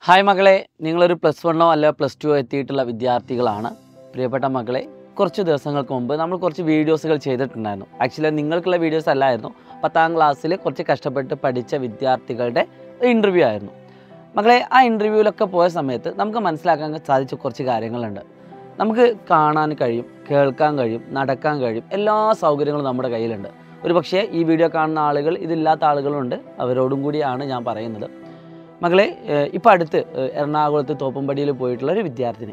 hi മകളെ നിങ്ങളൊരു plus വണ്ണോ അല്ല പ്ലസ് ടു എത്തിയിട്ടുള്ള വിദ്യാർത്ഥികളാണ് പ്രിയപ്പെട്ട മകളെ കുറച്ച് ദിവസങ്ങൾക്ക് മുമ്പ് നമ്മൾ കുറച്ച് വീഡിയോസുകൾ ചെയ്തിട്ടുണ്ടായിരുന്നു ആക്ച്വലി നിങ്ങൾക്കുള്ള വീഡിയോസ് അല്ലായിരുന്നു പത്താം ക്ലാസ്സിൽ കുറച്ച് കഷ്ടപ്പെട്ട് പഠിച്ച വിദ്യാർത്ഥികളുടെ ഇൻ്റർവ്യൂ ആയിരുന്നു മകളെ ആ ഇൻ്റർവ്യൂവിലൊക്കെ പോയ സമയത്ത് നമുക്ക് മനസ്സിലാക്കാൻ സാധിച്ച കുറച്ച് കാര്യങ്ങളുണ്ട് നമുക്ക് കാണാൻ കഴിയും കേൾക്കാൻ കഴിയും നടക്കാൻ കഴിയും എല്ലാ സൗകര്യങ്ങളും നമ്മുടെ കയ്യിലുണ്ട് ഒരു പക്ഷേ ഈ വീഡിയോ കാണുന്ന ആളുകൾ ഇതില്ലാത്ത ആളുകളുണ്ട് അവരോടും കൂടിയാണ് ഞാൻ പറയുന്നത് മകളെ ഇപ്പം അടുത്ത് ഏഹ്, എറണാകുളത്ത് തോപ്പുംപടിയിൽ പോയിട്ടുള്ള ഒരു വിദ്യാർത്ഥിനി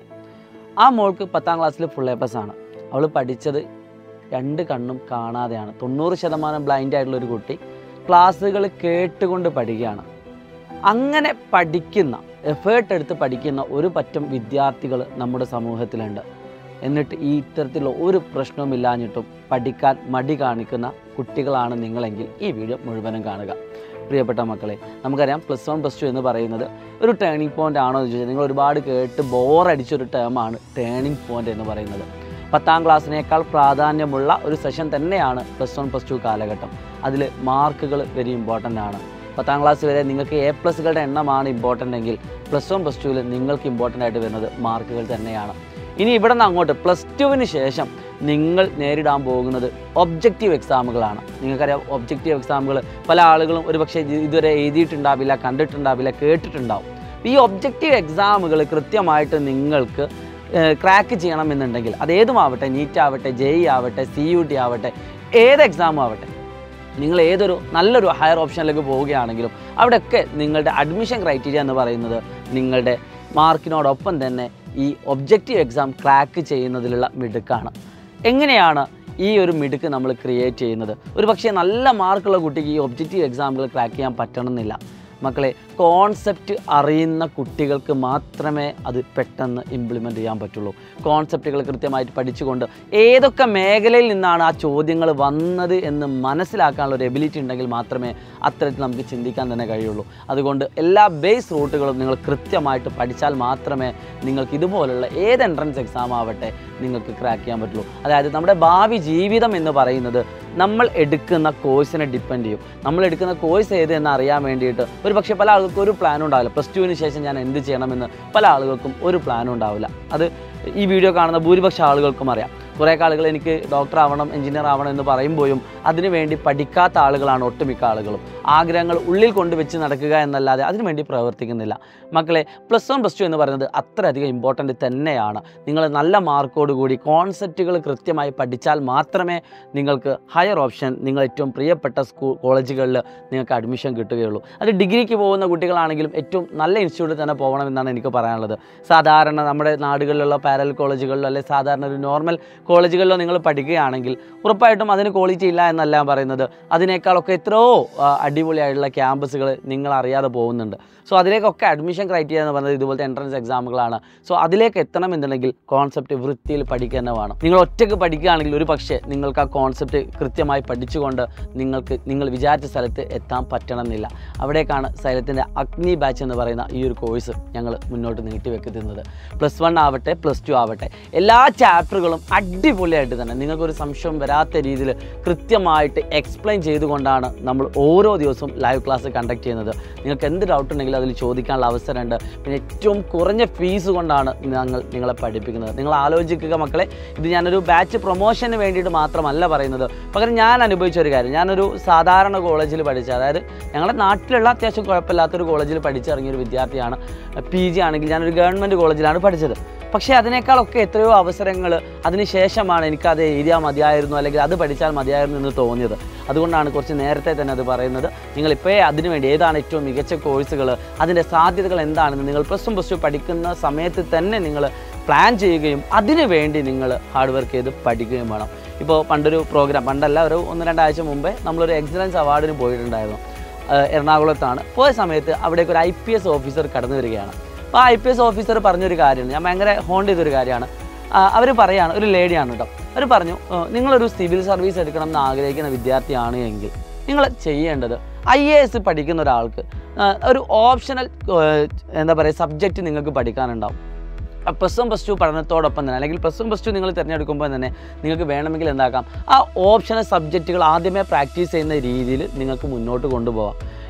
ആ മോൾക്ക് പത്താം ക്ലാസ്സിൽ ഫുൾ എ പ്ലസ് ആണ് അവൾ പഠിച്ചത് രണ്ട് കണ്ണും കാണാതെയാണ് തൊണ്ണൂറ് ശതമാനം ബ്ലൈൻഡ് ആയിട്ടുള്ള ഒരു കുട്ടി ക്ലാസ്സുകൾ കേട്ടുകൊണ്ട് പഠിക്കുകയാണ് അങ്ങനെ പഠിക്കുന്ന എഫേർട്ട് എടുത്ത് പഠിക്കുന്ന ഒരു പറ്റം വിദ്യാർത്ഥികൾ നമ്മുടെ സമൂഹത്തിലുണ്ട് എന്നിട്ട് ഈ ഇത്തരത്തിലുള്ള ഒരു പ്രശ്നവുമില്ലാഞ്ഞിട്ടും പഠിക്കാൻ മടി കാണിക്കുന്ന കുട്ടികളാണ് നിങ്ങളെങ്കിൽ ഈ വീഡിയോ മുഴുവനും കാണുക പ്രിയപ്പെട്ട മക്കളെ നമുക്കറിയാം പ്ലസ് വൺ പ്ലസ് ടു എന്ന് പറയുന്നത് ഒരു ടേണിംഗ് പോയിന്റ് ആണോ എന്ന് ചോദിച്ചാൽ നിങ്ങൾ ഒരുപാട് കേട്ട് ബോറടിച്ചൊരു ടേമാണ് ടേണിംഗ് പോയിന്റ് എന്ന് പറയുന്നത് പത്താം ക്ലാസ്സിനേക്കാൾ പ്രാധാന്യമുള്ള ഒരു സെഷൻ തന്നെയാണ് പ്ലസ് വൺ പ്ലസ് ടു കാലഘട്ടം അതിൽ മാർക്കുകൾ വെരി ഇമ്പോർട്ടൻ്റ് ആണ് പത്താം ക്ലാസ് വരെ നിങ്ങൾക്ക് എ പ്ലസുകളുടെ എണ്ണമാണ് ഇമ്പോർട്ടൻ്റ് എങ്കിൽ പ്ലസ് വൺ പ്ലസ് ടുവിൽ നിങ്ങൾക്ക് ഇമ്പോർട്ടൻ്റ് ആയിട്ട് വരുന്നത് മാർക്കുകൾ തന്നെയാണ് ഇനി ഇവിടെ നിന്ന് അങ്ങോട്ട് പ്ലസ് ടുവിന് ശേഷം നിങ്ങൾ നേരിടാൻ പോകുന്നത് ഒബ്ജക്റ്റീവ് എക്സാമുകളാണ് നിങ്ങൾക്കറിയാം ഒബ്ജക്റ്റീവ് എക്സാമുകൾ പല ആളുകളും ഒരു പക്ഷേ ഇതുവരെ എഴുതിയിട്ടുണ്ടാവില്ല കണ്ടിട്ടുണ്ടാവില്ല കേട്ടിട്ടുണ്ടാവും ഈ ഒബ്ജക്റ്റീവ് എക്സാമുകൾ കൃത്യമായിട്ട് നിങ്ങൾക്ക് ക്രാക്ക് ചെയ്യണമെന്നുണ്ടെങ്കിൽ അതേതുമാവട്ടെ നീറ്റ് ആവട്ടെ ജെ ഇ ആവട്ടെ സി യു ടി ആവട്ടെ ഏത് എക്സാം ആവട്ടെ നിങ്ങൾ ഏതൊരു നല്ലൊരു ഹയർ ഓപ്ഷനിലേക്ക് പോവുകയാണെങ്കിലും അവിടെയൊക്കെ നിങ്ങളുടെ അഡ്മിഷൻ ക്രൈറ്റീരിയ എന്ന് പറയുന്നത് നിങ്ങളുടെ മാർക്കിനോടൊപ്പം തന്നെ ഈ ഒബ്ജക്റ്റീവ് എക്സാം ക്രാക്ക് ചെയ്യുന്നതിലുള്ള മിടുക്കാണ് എങ്ങനെയാണ് ഈ ഒരു മിടുക്ക് നമ്മൾ ക്രിയേറ്റ് ചെയ്യുന്നത് ഒരു പക്ഷേ നല്ല മാർക്കുള്ള കുട്ടിക്ക് ഈ ഒബ്ജക്റ്റീവ് എക്സാമുകൾ ക്രാക്ക് ചെയ്യാൻ പറ്റണമെന്നില്ല മക്കളെ കോൺസെപ്റ്റ് അറിയുന്ന കുട്ടികൾക്ക് മാത്രമേ അത് പെട്ടെന്ന് ഇംപ്ലിമെൻ്റ് ചെയ്യാൻ പറ്റുള്ളൂ കോൺസെപ്റ്റുകൾ കൃത്യമായിട്ട് പഠിച്ചുകൊണ്ട് ഏതൊക്കെ മേഖലയിൽ നിന്നാണ് ആ ചോദ്യങ്ങൾ വന്നത് എന്ന് മനസ്സിലാക്കാനുള്ള ഒരു എബിലിറ്റി ഉണ്ടെങ്കിൽ മാത്രമേ അത്തരത്തിൽ നമുക്ക് ചിന്തിക്കാൻ തന്നെ കഴിയുള്ളൂ അതുകൊണ്ട് എല്ലാ ബേസ് റൂട്ടുകളും നിങ്ങൾ കൃത്യമായിട്ട് പഠിച്ചാൽ മാത്രമേ നിങ്ങൾക്ക് ഇതുപോലുള്ള ഏത് എൻട്രൻസ് എക്സാം ആവട്ടെ നിങ്ങൾക്ക് ക്രാക്ക് ചെയ്യാൻ പറ്റുള്ളൂ അതായത് നമ്മുടെ ഭാവി ജീവിതം എന്ന് പറയുന്നത് നമ്മൾ എടുക്കുന്ന കോഴ്സിനെ ഡിപ്പെൻഡ് ചെയ്യും നമ്മൾ എടുക്കുന്ന കോഴ്സ് ഏത് എന്ന് അറിയാൻ വേണ്ടിയിട്ട് ഒരു പക്ഷേ പല ആളുകൾക്കും ഒരു പ്ലാനും ഉണ്ടാവില്ല പ്ലസ് ടുവിന് ശേഷം ഞാൻ എന്ത് ചെയ്യണമെന്ന് പല ആളുകൾക്കും ഒരു പ്ലാനും ഉണ്ടാവില്ല അത് ഈ വീഡിയോ കാണുന്ന ഭൂരിപക്ഷം ആളുകൾക്കും അറിയാം കുറേ ആളുകൾ എനിക്ക് ഡോക്ടർ ആവണം എഞ്ചിനീയർ ആവണം എന്ന് പറയുമ്പോഴും അതിനുവേണ്ടി പഠിക്കാത്ത ആളുകളാണ് ഒട്ടുമിക്ക ആളുകളും ആഗ്രഹങ്ങൾ ഉള്ളിൽ കൊണ്ടുവച്ച് നടക്കുക എന്നല്ലാതെ അതിനുവേണ്ടി പ്രവർത്തിക്കുന്നില്ല മക്കളെ പ്ലസ് വൺ പ്ലസ് ടു എന്ന് പറയുന്നത് അത്രയധികം ഇമ്പോർട്ടൻ്റ് തന്നെയാണ് നിങ്ങൾ നല്ല മാർക്കോടുകൂടി കോൺസെപ്റ്റുകൾ കൃത്യമായി പഠിച്ചാൽ മാത്രമേ നിങ്ങൾക്ക് ഹയർ ഓപ്ഷൻ നിങ്ങൾ ഏറ്റവും പ്രിയപ്പെട്ട സ്കൂൾ കോളേജുകളിൽ നിങ്ങൾക്ക് അഡ്മിഷൻ കിട്ടുകയുള്ളൂ അത് ഡിഗ്രിക്ക് പോകുന്ന കുട്ടികളാണെങ്കിലും ഏറ്റവും നല്ല ഇൻസ്റ്റിറ്റ്യൂട്ടിൽ തന്നെ പോകണമെന്നാണ് എനിക്ക് പറയാനുള്ളത് സാധാരണ നമ്മുടെ നാടുകളിലുള്ള പാരൽ കോളേജുകളിലോ അല്ലെങ്കിൽ സാധാരണ ഒരു നോർമൽ കോളേജുകളിലോ നിങ്ങൾ പഠിക്കുകയാണെങ്കിൽ ഉറപ്പായിട്ടും അതിന് ക്വാളിറ്റി ഇല്ല എന്നല്ല ഞാൻ പറയുന്നത് അതിനേക്കാളൊക്കെ എത്രയോ ആ, അടിപൊളിയായിട്ടുള്ള ക്യാമ്പസുകൾ നിങ്ങൾ അറിയാതെ പോകുന്നുണ്ട് സോ അതിലേക്കൊക്കെ അഡ്മിഷൻ ക്രൈറ്റീരിയ എന്ന് പറയുന്നത് ഇതുപോലത്തെ എൻട്രൻസ് എക്സാമുകളാണ് സോ അതിലേക്ക് എത്തണമെന്നുണ്ടെങ്കിൽ കോൺസെപ്റ്റ് വൃത്തിയിൽ പഠിക്കുക തന്നെ വേണം നിങ്ങൾ ഒറ്റയ്ക്ക് പഠിക്കുകയാണെങ്കിൽ ഒരു പക്ഷേ നിങ്ങൾക്ക് ആ കോൺസെപ്റ്റ് കൃത്യമായി പഠിച്ചുകൊണ്ട് നിങ്ങൾക്ക് നിങ്ങൾ വിചാരിച്ച സ്ഥലത്ത് എത്താൻ പറ്റണമെന്നില്ല അവിടേക്കാണ് സൈലത്തിൻ്റെ അഗ്നി ബാച്ച് എന്ന് പറയുന്ന ഈ ഒരു കോഴ്സ് ഞങ്ങൾ മുന്നോട്ട് നീട്ടിവെക്കുന്നത് പ്ലസ് വൺ ആവട്ടെ പ്ലസ് ടു ആവട്ടെ എല്ലാ ചാപ്റ്ററുകളും അടിപൊളിയായിട്ട് തന്നെ നിങ്ങൾക്കൊരു സംശയം വരാത്ത രീതിയിൽ കൃത്യമായിട്ട് എക്സ്പ്ലെയിൻ ചെയ്തുകൊണ്ടാണ് നമ്മൾ ഓരോ ദിവസവും ലൈവ് ക്ലാസ് കണ്ടക്ട് ചെയ്യുന്നത് നിങ്ങൾക്ക് എന്ത് ഡൗട്ട് ഉണ്ടെങ്കിലും അതിൽ ചോദിക്കാനുള്ള അവസരമുണ്ട് പിന്നെ ഏറ്റവും കുറഞ്ഞ ഫീസ് കൊണ്ടാണ് ഞങ്ങൾ നിങ്ങളെ പഠിപ്പിക്കുന്നത് നിങ്ങൾ ആലോചിക്കുക മക്കളെ ഇത് ഞാനൊരു ബാച്ച് പ്രൊമോഷന് വേണ്ടിയിട്ട് മാത്രമല്ല പറയുന്നത് പകരം ഞാൻ അനുഭവിച്ച ഒരു കാര്യം ഞാനൊരു സാധാരണ കോളേജിൽ പഠിച്ച അതായത് ഞങ്ങളുടെ നാട്ടിലുള്ള അത്യാവശ്യം കുഴപ്പമില്ലാത്തൊരു കോളേജിൽ പഠിച്ചിറങ്ങിയ ഒരു വിദ്യാർത്ഥിയാണ് പി ജി ആണെങ്കിൽ ഞാനൊരു ഗവൺമെൻറ് കോളേജിലാണ് പഠിച്ചത് പക്ഷേ അതിനേക്കാളൊക്കെ എത്രയോ അവസരങ്ങൾ അതിനുശേഷമാണ് എനിക്കത് എഴുതിയാൽ മതിയായിരുന്നു അല്ലെങ്കിൽ അത് പഠിച്ചാൽ മതിയായിരുന്നു എന്ന് തോന്നിയത് അതുകൊണ്ടാണ് കുറച്ച് നേരത്തെ തന്നെ അത് പറയുന്നത് നിങ്ങൾ ഇപ്പോഴേ അതിനുവേണ്ടി ഏതാണ് ഏറ്റവും മികച്ച കോഴ്സുകൾ അതിൻ്റെ സാധ്യതകൾ എന്താണെന്ന് നിങ്ങൾ പ്ലസ് വൺ പ്ലസ് ടു പഠിക്കുന്ന സമയത്ത് തന്നെ നിങ്ങൾ പ്ലാൻ ചെയ്യുകയും അതിനു വേണ്ടി നിങ്ങൾ ഹാർഡ് വർക്ക് ചെയ്ത് പഠിക്കുകയും വേണം ഇപ്പോൾ പണ്ടൊരു പ്രോഗ്രാം പണ്ടല്ല ഒരു ഒന്ന് രണ്ടാഴ്ച മുമ്പേ നമ്മളൊരു എക്സലൻസ് അവാർഡിന് പോയിട്ടുണ്ടായിരുന്നു ഏഹ് എറണാകുളത്താണ് പോയ സമയത്ത് അവിടേക്ക് ഒരു ഐ പി എസ് ഓഫീസർ കടന്നു വരികയാണ് അപ്പോൾ ആ ഐ പി എസ് ഓഫീസർ പറഞ്ഞൊരു കാര്യമാണ് ഞാൻ ഭയങ്കര ഹോണ്ട് ചെയ്തൊരു കാര്യമാണ് അവർ പറയാണ് ഒരു ലേഡിയാണ് കേട്ടോ അവർ പറഞ്ഞു ഏഹ് നിങ്ങളൊരു സിവിൽ സർവീസ് എടുക്കണം എന്ന് ആഗ്രഹിക്കുന്ന വിദ്യാർത്ഥിയാണ് എങ്കിൽ നിങ്ങൾ ചെയ്യേണ്ടത് ഐ എ എസ് പഠിക്കുന്ന ഒരാൾക്ക് ഏഹ് ഒരു ഓപ്ഷണൽ എന്താ പറയുക സബ്ജക്റ്റ് നിങ്ങൾക്ക് പഠിക്കാനുണ്ടാവും പ്ലസ് വൺ പ്ലസ് ടു പഠനത്തോടൊപ്പം തന്നെ അല്ലെങ്കിൽ പ്ലസ് വൺ പ്ലസ് ടു നിങ്ങൾ തിരഞ്ഞെടുക്കുമ്പോൾ തന്നെ നിങ്ങൾക്ക് വേണമെങ്കിൽ എന്താക്കാം ആ ഓപ്ഷണൽ സബ്ജക്റ്റുകൾ ആദ്യമേ പ്രാക്ടീസ് ചെയ്യുന്ന രീതിയിൽ നിങ്ങൾക്ക് മുന്നോട്ട് കൊണ്ടുപോകാം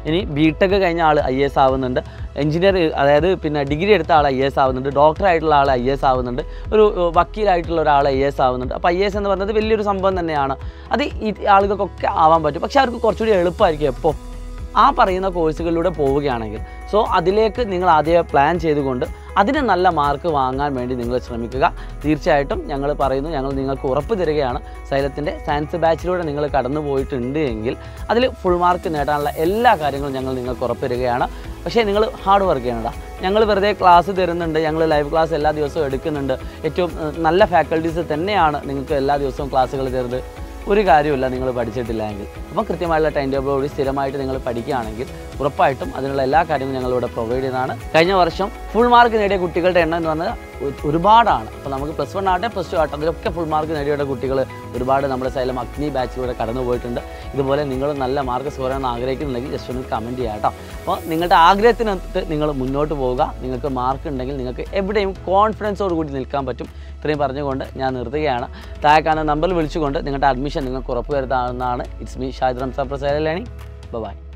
ഇനി ബി ടെക് കഴിഞ്ഞ ആൾ ഐ എസ് ആവുന്നുണ്ട് എഞ്ചിനീയർ അതായത് പിന്നെ ഡിഗ്രി എടുത്ത ആൾ ഐ എസ് ആവുന്നുണ്ട് ഡോക്ടർ ആയിട്ടുള്ള ആൾ ഐ എസ് ആവുന്നുണ്ട് ഒരു ഏഹ്, വക്കീലായിട്ടുള്ള ഒരാൾ ഐ എസ് ആവുന്നുണ്ട് അപ്പോൾ ഐ എസ് എന്ന് പറയുന്നത് വലിയൊരു സംഭവം തന്നെയാണ് അത് ഈ ആളുകൾക്കൊക്കെ ആവാൻ പറ്റും പക്ഷേ അവർക്ക് കുറച്ചുകൂടി എളുപ്പമായിരിക്കും എപ്പോൾ ആ പറയുന്ന കോഴ്സുകളിലൂടെ പോവുകയാണെങ്കിൽ സോ അതിലേക്ക് നിങ്ങൾ ആദ്യമേ പ്ലാൻ ചെയ്തുകൊണ്ട് അതിന് നല്ല മാർക്ക് വാങ്ങാൻ വേണ്ടി നിങ്ങൾ ശ്രമിക്കുക തീർച്ചയായിട്ടും ഞങ്ങൾ പറയുന്നു ഞങ്ങൾ നിങ്ങൾക്ക് ഉറപ്പ് തരികയാണ് സൈലത്തിൻ്റെ സയൻസ് ബാച്ചിലൂടെ നിങ്ങൾ കടന്നു പോയിട്ടുണ്ട് എങ്കിൽ അതിൽ ഫുൾ മാർക്ക് നേടാനുള്ള എല്ലാ കാര്യങ്ങളും ഞങ്ങൾ നിങ്ങൾക്ക് ഉറപ്പ് തരികയാണ് പക്ഷേ നിങ്ങൾ ഹാർഡ് വർക്ക് ചെയ്യണടാ ഞങ്ങൾ വെറുതെ ക്ലാസ് തരുന്നുണ്ട് ഞങ്ങൾ ലൈവ് ക്ലാസ് എല്ലാ ദിവസവും എടുക്കുന്നുണ്ട് ഏറ്റവും ഏഹ്, നല്ല ഫാക്കൽറ്റീസ് തന്നെയാണ് നിങ്ങൾക്ക് എല്ലാ ദിവസവും ക്ലാസ്സുകൾ തരുന്നത് ഒരു കാര്യമില്ല നിങ്ങൾ പഠിച്ചിട്ടില്ല എങ്കിൽ അപ്പം കൃത്യമായുള്ള ടൈം ടേബിളോട് സ്ഥിരമായിട്ട് നിങ്ങൾ പഠിക്കുകയാണെങ്കിൽ ഉറപ്പായിട്ടും അതിനുള്ള എല്ലാ കാര്യങ്ങളും ഞങ്ങളിവിടെ പ്രൊവൈഡ് ചെയ്യുന്നതാണ് കഴിഞ്ഞ വർഷം ഫുൾ മാർക്ക് നേടിയ കുട്ടികളുടെ എണ്ണം എന്ന് പറഞ്ഞാൽ ഒ- ഒരുപാടാണ് അപ്പോൾ നമുക്ക് പ്ലസ് വൺ ആട്ടെ പ്ലസ് ടു ആട്ടെ അതിലൊക്കെ ഫുൾ മാർക്ക് നേടിയ കുട്ടികൾ ഒരുപാട് നമ്മുടെ സൈലം അഗ്നി ബാച്ചിലൂടെ കടന്നു പോയിട്ടുണ്ട് ഇതുപോലെ നിങ്ങൾ നല്ല മാർക്ക് സ്കോർ ചെയ്യാൻ ആഗ്രഹിക്കുന്നുണ്ടെങ്കിൽ ജസ്റ്റ് ഒന്ന് കമൻറ്റ് ചെയ്യാം കേട്ടോ അപ്പോൾ നിങ്ങളുടെ ആഗ്രഹത്തിനൊത്ത് നിങ്ങൾ മുന്നോട്ട് പോവുക നിങ്ങൾക്ക് മാർക്ക് ഉണ്ടെങ്കിൽ നിങ്ങൾക്ക് എവിടെയും കോൺഫിഡൻസോട് കൂടി നിൽക്കാൻ പറ്റും ഇത്രയും പറഞ്ഞുകൊണ്ട് ഞാൻ നിർത്തുകയാണ് താഴെ കാണുന്ന നമ്പറിൽ വിളിച്ചുകൊണ്ട് നിങ്ങളുടെ അഡ്മിഷൻ നിങ്ങൾക്ക് ഉറപ്പുവരുത്താവുന്നതാണ് ഇറ്റ്സ് മീ ഷാഹിദ് റംസാ പ്രസാദ് ലേണി ബൈ